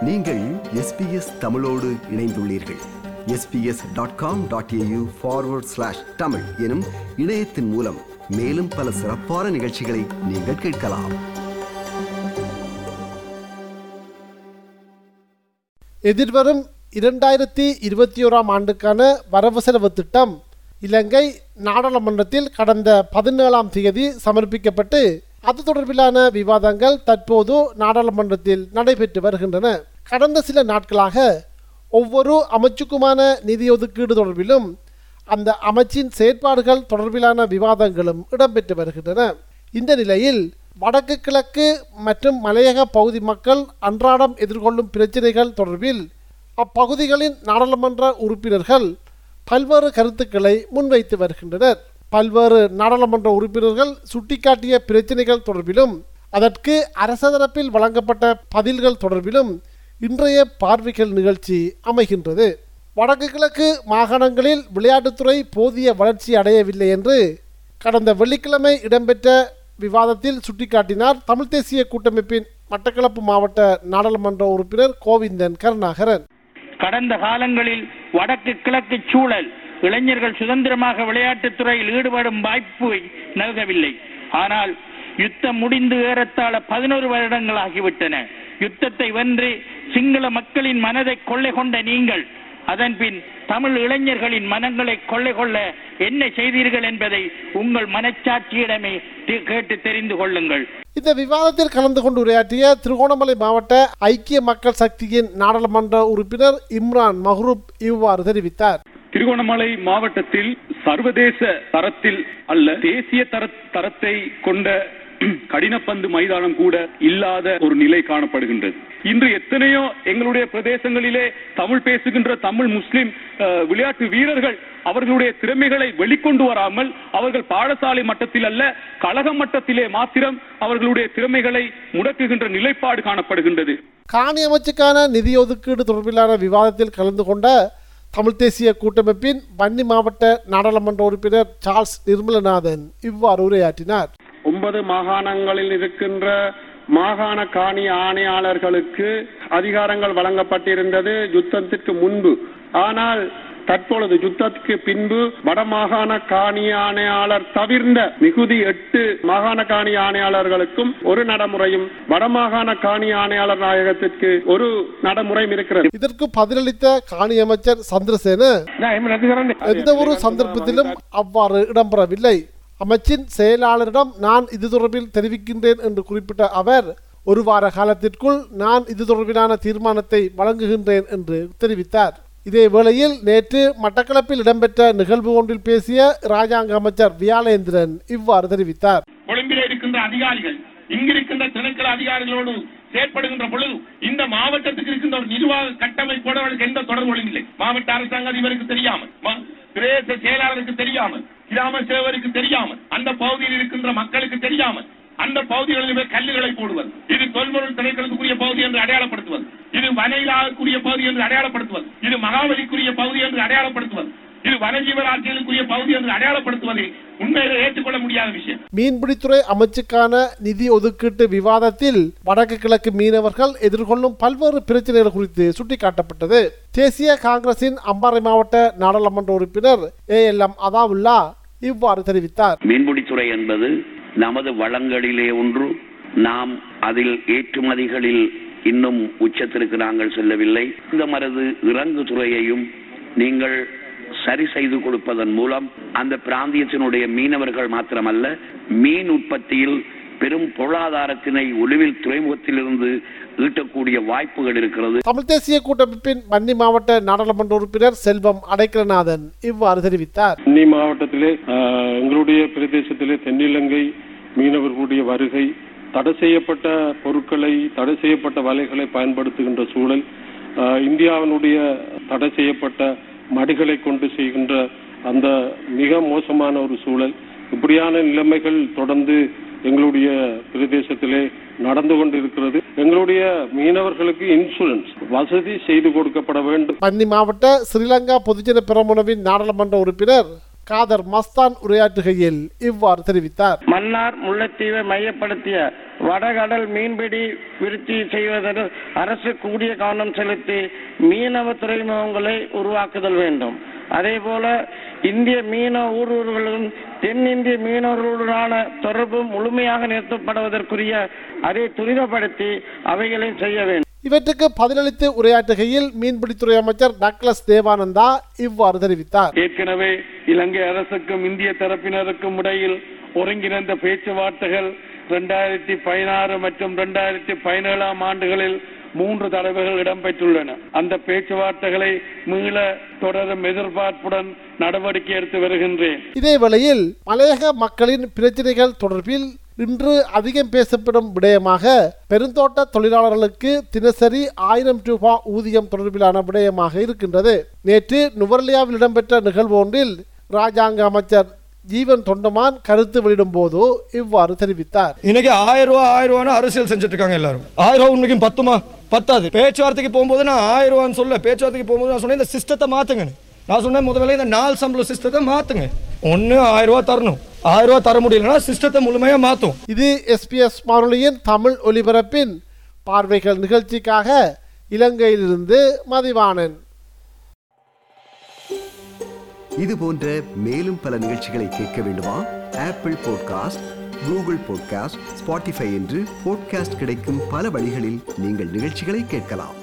நீங்கள் எஸ்பிஎஸ் தமிழோடு இணைந்துள்ளீர்கள் SBS dot com dot AU forward slash Tamil எனும் இணையத்தின் மூலம் மேலும் பல சிறப்பான நிகழ்ச்சிகளை நீங்கள் கேட்கலாம் எதிர்வரும் இரண்டாயிரத்தி இருபத்தி ஓராம் ஆண்டுக்கான வரவு செலவு திட்டம் இலங்கை நாடாளுமன்றத்தில் கடந்த பதினேழாம் தேதி சமர்ப்பிக்கப்பட்டு அது தொடர்பிலான விவாதங்கள் தற்போது நாடாளுமன்றத்தில் நடைபெற்று வருகின்றன கடந்த சில நாட்களாக ஒவ்வொரு அமைச்சுக்குமான நிதி ஒதுக்கீடு தொடர்பிலும் அந்த அமைச்சின் செயற்பாடுகள் தொடர்பிலான விவாதங்களும் இடம்பெற்று வருகின்றன இந்த நிலையில் வடக்கு கிழக்கு மற்றும் மலையக பகுதி மக்கள் அன்றாடம் எதிர்கொள்ளும் பிரச்சினைகள் தொடர்பில் அப்பகுதிகளின் நாடாளுமன்ற உறுப்பினர்கள் பல்வேறு கருத்துக்களை முன்வைத்து வருகின்றனர் பல்வேறு நாடாளுமன்ற உறுப்பினர்கள் சுட்டிக்காட்டிய பிரச்சினைகள் தொடர்பிலும் அதற்கு அரச தரப்பில் வழங்கப்பட்ட பதில்கள் தொடர்பிலும் இன்றைய பார்வைகள் நிகழ்ச்சி அமைகின்றது வடக்கு கிழக்கு மாகாணங்களில் விளையாட்டுத்துறை போதிய வளர்ச்சி அடையவில்லை என்று கடந்த வெள்ளிக்கிழமை இடம்பெற்ற விவாதத்தில் சுட்டிக்காட்டினார் தமிழ் தேசிய கூட்டமைப்பின் மட்டக்களப்பு மாவட்ட நாடாளுமன்ற உறுப்பினர் கோவிந்தன் கருணாகரன் கடந்த காலங்களில் வடக்கு கிழக்கு சூழல் இளைஞர்கள் சுதந்திரமாக விளையாட்டுத் துறையில் ஈடுபடும் வாய்ப்பு நல்கவில்லை ஆனால் யுத்தம் முடிந்து ஏறத்தாழ பதினோரு வருடங்கள் ஆகிவிட்டன யுத்தத்தை வென்று சிங்கள மக்களின் மனதை கொள்ளை கொண்ட நீங்கள் அதன்பின் தமிழ் இளைஞர்களின் மனங்களை கொள்ளை கொள்ள என்ன செய்தீர்கள் என்பதை உங்கள் மனச்சாட்சியிடமே தி- கேட்டு தெரிந்து கொள்ளுங்கள் இந்த விவாதத்தில் கலந்து கொண்டு உரையாற்றிய திருகோணமலை மாவட்ட ஐக்கிய மக்கள் சக்தியின் நாடாளுமன்ற உறுப்பினர் இம்ரான் மஹ்ரூப் இவ்வாறு தெரிவித்தார் திருகோணமலை மாவட்டத்தில் சர்வதேச தரத்தில் அல்ல தேசிய தர தரத்தை கொண்ட கடினப்பந்து மைதானம் கூட இல்லாத ஒரு நிலை காணப்படுகின்றது இன்று எத்தனையோ எங்களுடைய பிரதேசங்களிலே தமிழ் பேசுகின்ற தமிழ் முஸ்லிம் அஹ், விளையாட்டு வீரர்கள் அவர்களுடைய திறமைகளை வெளிக்கொண்டு வராமல் அவர்கள் பாடசாலை மட்டத்தில் அல்ல கழக மட்டத்திலே மாத்திரம் அவர்களுடைய திறமைகளை முடக்குகின்ற நிலைப்பாடு காணப்படுகின்றது காணி அமைச்சுக்கான நிதி ஒதுக்கீடு தொடர்பிலான விவாதத்தில் கலந்து கொண்ட தமிழ் தேசிய கூட்டமைப்பின் வன்னி மாவட்ட நாடாளுமன்ற உறுப்பினர் சார்ல்ஸ் நிர்மலநாதன் இவ்வாறு உரையாற்றினார் ஒன்பது மாகாணங்களில் இருக்கின்ற மாகாண காணி ஆணையாளர்களுக்கு அதிகாரங்கள் வழங்கப்பட்டிருந்தது யுத்தத்திற்கு முன்பு ஆனால் தற்பொழுது யுத்தத்துக்கு பின்பு வடமாகாண காணி ஆணையாளர் தவிர்ந்த மிகுதி எட்டு மாகாண காணி ஆணையாளர்களுக்கும் ஒரு நடைமுறையும் வடமாகாண காணி ஆணையாளர் நாயகத்திற்கு ஒரு நடைமுறையும் இருக்கிறது இதற்கு பதிலளித்த காணி அமைச்சர் சந்திரசேன எந்த ஒரு சந்தர்ப்பத்திலும் அவ்வாறு இடம்பெறவில்லை அமைச்சின் செயலாளரிடம் நான் இது தொடர்பில் தெரிவிக்கின்றேன் என்று குறிப்பிட்ட அவர் ஒரு வார காலத்திற்குள் நான் இது தொடர்பிலான தீர்மானத்தை வழங்குகின்றேன் என்று தெரிவித்தார் இதே வேளையில் நேற்று மட்டக்களப்பில் இடம்பெற்ற நிகழ்வு ஒன்றில் பேசிய ராஜாங்க அமைச்சர் வியாளேந்திரன் இவ்வாறு தெரிவித்தார் கொழும்பிலே இருக்கின்ற அதிகாரிகள் இங்கிருக்கின்ற திணைக்கள அதிகாரிகளோடு செயற்படுகின்ற பொழுது இந்த மாவட்டத்துக்கு இருக்கின்ற ஒரு நிர்வாக கட்டமைப்போடு அவர்களுக்கு எந்த தொடர்பும் இல்லை மாவட்ட அரசாங்க அதிபருக்கு தெரியாமல் மா- பிரதேச செயலாளருக்கு தெரியாமல் கிராம சேவருக்கு தெரியாமல் அந்த பகுதியில் இருக்கின்ற மக்களுக்கு தெரியாமல் அந்த பகுதிகளில் போய் கல்லுகளை போடுவது இது தொல்பொருள் திணைக்களத்துக்குரிய பகுதி என்று அடையாளப்படுத்துவது இது வனையிலாக்குரிய பகுதி என்று அடையாளப்படுத்துவது இது மகாபலிக்குரிய பகுதி என்று அடையாளப்படுத்துவது இது வனஜீவராட்சிகளுக்குரிய பகுதி என்று அடையாளப்படுத்துவதை உண்மையிலே ஏற்றுக்கொள்ள முடியாத விஷயம் மீன்பிடித்துறை அமைச்சுக்கான நிதி ஒதுக்கீட்டு விவாதத்தில் வடக்கு கிழக்கு மீனவர்கள் எதிர்கொள்ளும் பல்வேறு பிரச்சனைகள் குறித்து சுட்டிக்காட்டப்பட்டது தேசிய காங்கிரசின் அம்பாறை மாவட்ட நாடாளுமன்ற உறுப்பினர் ஏ எல் எம் அதாவுல்லா இவ்வாறு தெரிவித்தார் மீன்பிடித்துறை என்பது நமது வளங்களிலே ஒன்று நாம் அதில் ஏற்றுமதிகளில் இன்னும் உச்சத்திற்கு நாங்கள் செல்லவில்லை இந்த மரது இறங்கு துறையையும் நீங்கள் சரி செய்து கொடுப்பதன் மூலம் அந்த பிராந்தியத்தினுடைய மீனவர்கள் மாத்திரமல்ல மீன் உற்பத்தியில் பெரும் பொருளாதாரத்தினை ஒளிவில் துறைமுகத்திலிருந்து ஈட்டக்கூடிய வாய்ப்புகள் இருக்கிறது தமிழ் தேசிய கூட்டமைப்பின் வன்னி மாவட்ட நாடாளுமன்ற உறுப்பினர் செல்வம் அடைக்கலநாதன் இவ்வாறு தெரிவித்தார் சென்னை மாவட்டத்திலே ஆஹ், எங்களுடைய பிரதேசத்திலே தென்னிலங்கை மீனவர்களுடைய வருகை தடை செய்யப்பட்ட பொருட்களை தடை செய்யப்பட்ட வலைகளை பயன்படுத்துகின்ற சூழல் ஆஹ், இந்தியாவினுடைய தடை செய்யப்பட்ட மடிகளை கொண்டு செய்கின்ற அந்த மிக மோசமான ஒரு சூழல் இப்படியான நிலைமைகள் தொடர்ந்து எங்களுடைய பிரதேசத்திலே நடந்து கொண்டிருக்கிறது எங்களுடைய மீனவர்களுக்கு இன்சூரன்ஸ் வசதி செய்து கொடுக்கப்பட வேண்டும் வன்னி மாவட்ட ஸ்ரீலங்கா பொதுஜன பெரமுனவின் நாடாளுமன்ற உறுப்பினர் காதர் மஸ்தான் உரையாற்றுகையில் இவ்வாறு தெரிவித்தார் மன்னார் முல்லைத்தீவை மையப்படுத்திய வடகடல் மீன்பிடி விருத்தி செய்வதில் அரசு கூடிய கவனம் செலுத்தி மீனவ துறைமுகங்களை உருவாக்குதல் வேண்டும் அதே போல இந்திய மீனவ ஊடுருவர்களும் தென்னிந்திய மீனவர்களுடனான தொடர்பு முழுமையாக நிறுத்தப்படுவதற்குரிய அதை துரிதப்படுத்தி அவைகளை செய்ய வேண்டும் இவற்றுக்கு பதிலளித்து உரையாற்றுகையில் மீன்பிடித்துறை அமைச்சர் டக்ளஸ் தேவானந்தா இவ்வாறு தெரிவித்தார் ஏற்கனவே இலங்கை அரசுக்கும் இந்திய தரப்பினருக்கும் இடையில் ஒருங்கிணைந்த பேச்சுவார்த்தைகள் இரண்டாயிரத்தி பதினாறு மற்றும் இரண்டாயிரத்தி பதினேழாம் ஆண்டுகளில் மூன்று தடவைகள் இடம்பெற்றுள்ளன அந்த பேச்சுவார்த்தைகளை மீள தொடரும் எதிர்பார்ப்புடன் நடவடிக்கை எடுத்து வருகின்றேன் இதேவேளையில் மலையக மக்களின் பிரச்சினைகள் தொடர்பில் இன்று அதிகம் பேசப்படும் விடயமாக பெருந்தோட்ட தொழிலாளர்களுக்கு தினசரி ஆயிரம் ரூபாய் ஊதியம் தொடர்பிலான விடயமாக இருக்கின்றது நேற்று நுவர்லியாவில் இடம்பெற்ற நிகழ்வு ஒன்றில் ராஜாங்க அமைச்சர் ஜீவன் தொண்டமான் கருத்து வெளியிடும் போது இவ்வாறு தெரிவித்தார் இன்னைக்கு ஆயிரம் ரூபா ஆயிரம் ரூபான்னு அரசியல் செஞ்சுட்டு இருக்காங்க எல்லாரும் ஆயிரம் ரூபா உண்மைக்கும் பத்துமா பத்தாது பேச்சுவார்த்தைக்கு போகும்போது நான் ஆயிரம் ரூபான்னு சொல்ல பேச்சுவார்த்தைக்கு போகும்போது நான் சொன்னேன் இந்த சிஸ்டத்தை மாத்துங்க நான் சொன்னேன் முதல்ல இந்த நாள் சம்பள சிஸ்டத்தை மாத்துங்க ஒன்று ஆயிரம் ரூபா தரணும் ஆயிரம் ரூபா தர முடியலன்னா சிஸ்டத்தை முழுமையா மாத்தும் இது எஸ்பிஎஸ் வானொலியின் தமிழ் ஒலிபரப்பின் பார்வைகள் நிகழ்ச்சிக்காக இலங்கையிலிருந்து மதிவாணன் இது போன்ற மேலும் பல நிகழ்ச்சிகளை கேட்க வேண்டுமா Apple podcast Google podcast Spotify என்று பாட்காஸ்ட் கிடைக்கும் பல வழிகளில் நீங்கள் நிகழ்ச்சிகளை கேட்கலாம்